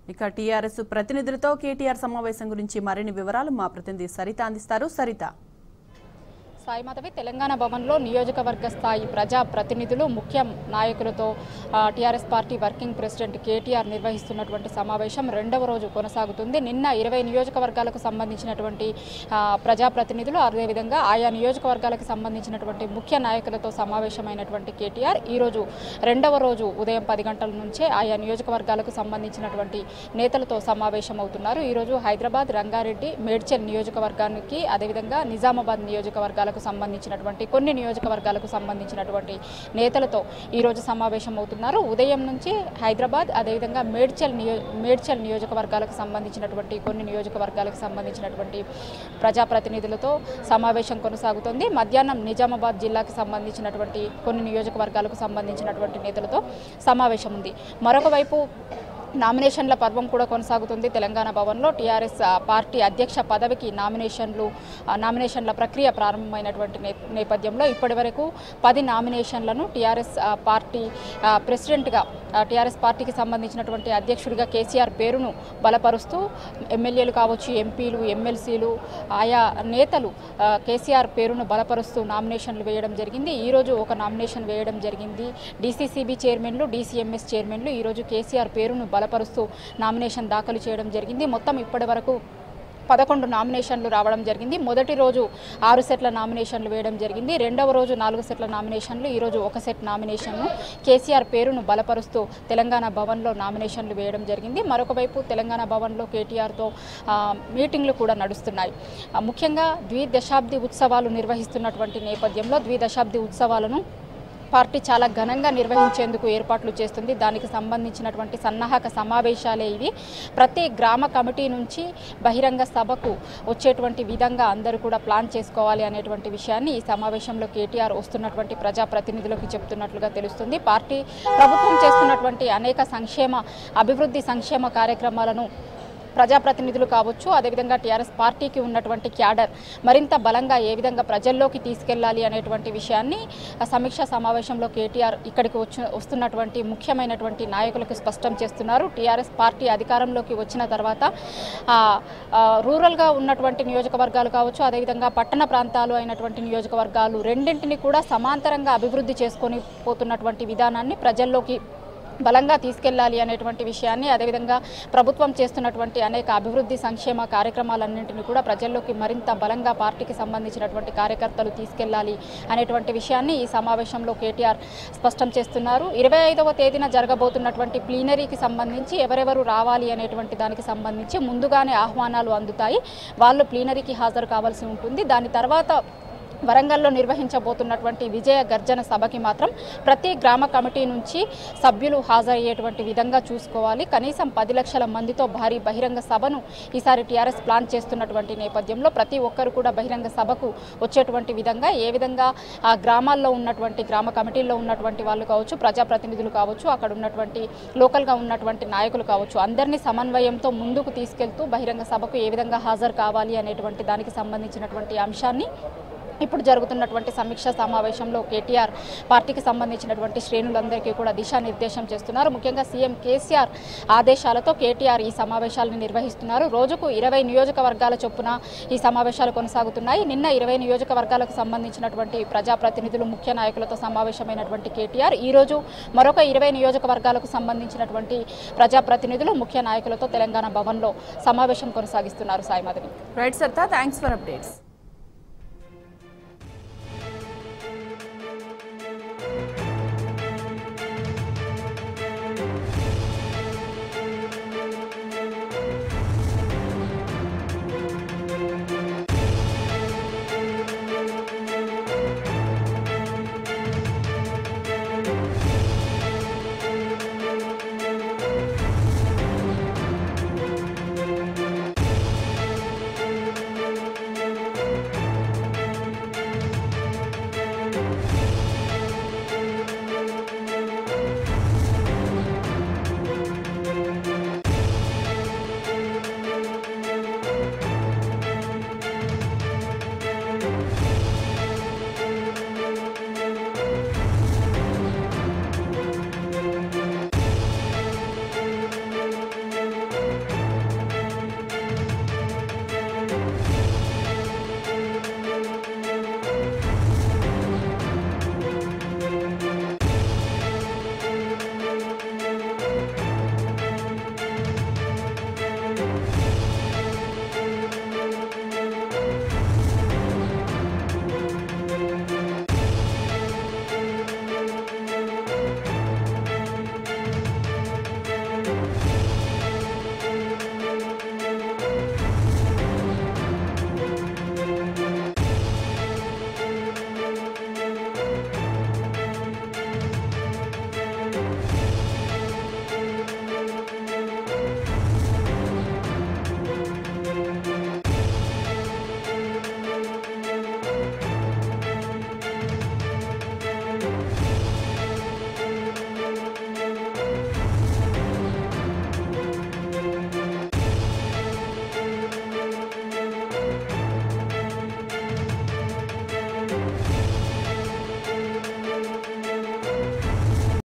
ఇక టీఆర్ఎస్ ప్రతినిధులతో కేటీఆర్ సమావేశం గురించి మరిన్ని వివరాలు మా ప్రతినిధి సరిత అందిస్తారు సరిత సాయి మాధవి తెలంగాణ భవన్లో నియోజకవర్గ స్థాయి ప్రజా ప్రతినిధులు ముఖ్య నాయకులతో ఆ, TRS party working president KTR నిర్వహిస్తున్నటువంటి సమావేశం రెండవ రోజు కొనసాగుతుంది నిన్న ఇరవై నియోజకవర్గాలకు సంబంధించినటువంటి ఆ, ప్రజా ప్రతినిధులు అదేవిధంగా ఆయా నియోజకవర్గాలకు సంబంధించినటువంటి ముఖ్య నాయకులతో సమావేశమైనటువంటి కేటీఆర్ ఈరోజు రెండవ రోజు ఉదయం పది గంటల నుంచే ఆయా నియోజకవర్గాలకు సంబంధించినటువంటి నేతలతో సమావేశం అవుతున్నారు ఈరోజు హైదరాబాద్ రంగారెడ్డి మేడ్చల్ నియోజకవర్గానికి అదేవిధంగా నిజామాబాద్ నియోజకవర్గాలకు సంబంధించినటువంటి కొన్ని నియోజకవర్గాలకు సంబంధించినటువంటి నేతలతో ఈరోజు సమావేశం అవుతున్నారు ఉదయం నుంచి హైదరాబాద్ అదేవిధంగా మేడ్చల్ నియో మేడ్చల్ నియోజకవర్గాలకు సంబంధించినటువంటి కొన్ని నియోజకవర్గాలకు సంబంధించినటువంటి ప్రజాప్రతినిధులతో సమావేశం కొనసాగుతుంది మధ్యాహ్నం నిజామాబాద్ జిల్లాకు సంబంధించినటువంటి కొన్ని నియోజకవర్గాలకు సంబంధించినటువంటి నేతలతో సమావేశం ఉంది మరొక వైపు నామినేషన్ల పర్వం కూడా కొనసాగుతుంది తెలంగాణ భవన్లో టీఆర్ఎస్ ఆ, పార్టీ అధ్యక్ష పదవికి నామినేషన్లు ఆ, నామినేషన్ల ప్రక్రియ ప్రారంభమైనటువంటి నే- నేపథ్యంలో ఇప్పటివరకు పది నామినేషన్లను టీఆర్ఎస్ ఆ, పార్టీ ఆ, ప్రెసిడెంట్గా ఆ, టీఆర్ఎస్ పార్టీకి సంబంధించినటువంటి అధ్యక్షుడిగా కేసీఆర్ పేరును బలపరుస్తూ ఎమ్మెల్యేలు కావచ్చు ఎంపీలు ఎమ్మెల్సీలు ఆయా నేతలు ఆ, కేసీఆర్ పేరును బలపరుస్తూ నామినేషన్లు వేయడం జరిగింది ఈరోజు ఒక నామినేషన్ వేయడం జరిగింది డీసీసీబీ చైర్మన్లు డీసీఎంఎస్ చైర్మన్లు ఈరోజు కేసీఆర్ పేరును బలపరుస్తూ నామినేషన్ దాఖలు చేయడం జరిగింది మొత్తం ఇప్పటి వరకు పదకొండు నామినేషన్లు రావడం జరిగింది మొదటి రోజు ఆరు సెట్ల నామినేషన్లు వేయడం జరిగింది రెండవ రోజు నాలుగు సెట్ల నామినేషన్లు ఈరోజు ఒక సెట్ నామినేషన్ను కేసీఆర్ పేరును బలపరుస్తూ తెలంగాణ భవన్లో నామినేషన్లు వేయడం జరిగింది మరొక వైపు తెలంగాణ భవన్లో కేటీఆర్తో ఆ, మీటింగ్లు కూడా నడుస్తున్నాయి ఆ, ముఖ్యంగా ద్విదశాబ్ది ఉత్సవాలు నిర్వహిస్తున్నటువంటి నేపథ్యంలో ద్విదశాబ్ది ఉత్సవాలను పార్టీ చాలా ఘనంగా నిర్వహించేందుకు ఏర్పాట్లు చేస్తుంది దానికి సంబంధించినటువంటి సన్నాహక సమావేశాలే ఇవి ప్రతి గ్రామ కమిటీ నుంచి బహిరంగ సభకు వచ్చేటువంటి విధంగా అందరూ కూడా ప్లాన్ చేసుకోవాలి అనేటువంటి విషయాన్ని ఈ సమావేశంలో కేటీఆర్ వస్తున్నటువంటి ప్రజాప్రతినిధులకు చెప్తున్నట్లుగా తెలుస్తుంది పార్టీ ప్రభుత్వం చేస్తున్నటువంటి అనేక సంక్షేమ అభివృద్ధి సంక్షేమ కార్యక్రమాలను ప్రజాప్రతినిధులు కావచ్చు అదేవిధంగా టీఆర్ఎస్ పార్టీకి ఉన్నటువంటి క్యాడర్ మరింత బలంగా ఏ విధంగా ప్రజల్లోకి తీసుకెళ్లాలి అనేటువంటి విషయాన్ని ఆ సమీక్షా సమావేశంలో కేటీఆర్ ఇక్కడికి వచ్చి వస్తున్నటువంటి ముఖ్యమైనటువంటి నాయకులకు స్పష్టం చేస్తున్నారు టీఆర్ఎస్ పార్టీ అధికారంలోకి వచ్చిన తర్వాత ఆ, ఆ, రూరల్గా ఉన్నటువంటి నియోజకవర్గాలు కావచ్చు అదేవిధంగా పట్టణ ప్రాంతాలు అయినటువంటి నియోజకవర్గాలు రెండింటిని కూడా సమాంతరంగా అభివృద్ధి చేసుకొని పోతున్నటువంటి విధానాన్ని ప్రజల్లోకి బలంగా తీసుకెళ్లాలి అనేటువంటి విషయాన్ని అదేవిధంగా ప్రభుత్వం చేస్తున్నటువంటి అనేక అభివృద్ధి సంక్షేమ కార్యక్రమాలన్నింటినీ కూడా ప్రజల్లోకి మరింత బలంగా పార్టీకి సంబంధించినటువంటి కార్యకర్తలు తీసుకెళ్లాలి అనేటువంటి విషయాన్ని ఈ సమావేశంలో కేటీఆర్ స్పష్టం చేస్తున్నారు ఇరవై ఐదవ తేదీన జరగబోతున్నటువంటి ప్లీనరీకి సంబంధించి ఎవరెవరు రావాలి అనేటువంటి దానికి సంబంధించి ముందుగానే ఆహ్వానాలు అందుతాయి వాళ్ళు ప్లీనరీకి హాజరు కావాల్సి ఉంటుంది దాని తర్వాత వరంగల్లో నిర్వహించబోతున్నటువంటి విజయ గర్జన సభకి మాత్రం ప్రతి గ్రామ కమిటీ నుంచి సభ్యులు హాజరయ్యేటువంటి విధంగా చూసుకోవాలి కనీసం పది లక్షల మందితో భారీ బహిరంగ సభను ఈసారి టీఆర్ఎస్ ప్లాన్ చేస్తున్నటువంటి నేపథ్యంలో ప్రతి ఒక్కరు కూడా బహిరంగ సభకు వచ్చేటువంటి విధంగా ఏ విధంగా ఆ గ్రామాల్లో ఉన్నటువంటి గ్రామ కమిటీల్లో ఉన్నటువంటి వాళ్ళు కావచ్చు ప్రజాప్రతినిధులు కావచ్చు అక్కడ ఉన్నటువంటి లోకల్గా ఉన్నటువంటి నాయకులు కావచ్చు అందరినీ సమన్వయంతో ముందుకు తీసుకెళ్తూ బహిరంగ సభకు ఏ విధంగా హాజరు కావాలి అనేటువంటి దానికి సంబంధించినటువంటి అంశాన్ని ఇప్పుడు జరుగుతున్నటువంటి సమీక్ష సమావేశంలో కేటీఆర్ పార్టీకి సంబంధించినటువంటి శ్రేణులందరికీ కూడా దిశానిర్దేశం చేస్తున్నారు ముఖ్యంగా సీఎం కేసీఆర్ ఆదేశాలతో కేటీఆర్ ఈ సమావేశాలను నిర్వహిస్తున్నారు రోజుకు ఇరవై నియోజకవర్గాల చొప్పున ఈ సమావేశాలు కొనసాగుతున్నాయి నిన్న ఇరవై నియోజకవర్గాలకు సంబంధించినటువంటి ప్రజాప్రతినిధులు ముఖ్య నాయకులతో సమావేశమైనటువంటి కేటీఆర్ ఈ రోజు మరొక ఇరవై నియోజకవర్గాలకు సంబంధించినటువంటి ప్రజాప్రతినిధులు ముఖ్య నాయకులతో తెలంగాణ భవన్లో సమావేశం కొనసాగిస్తున్నారు Sai Madhavi right Saritha thanks for updates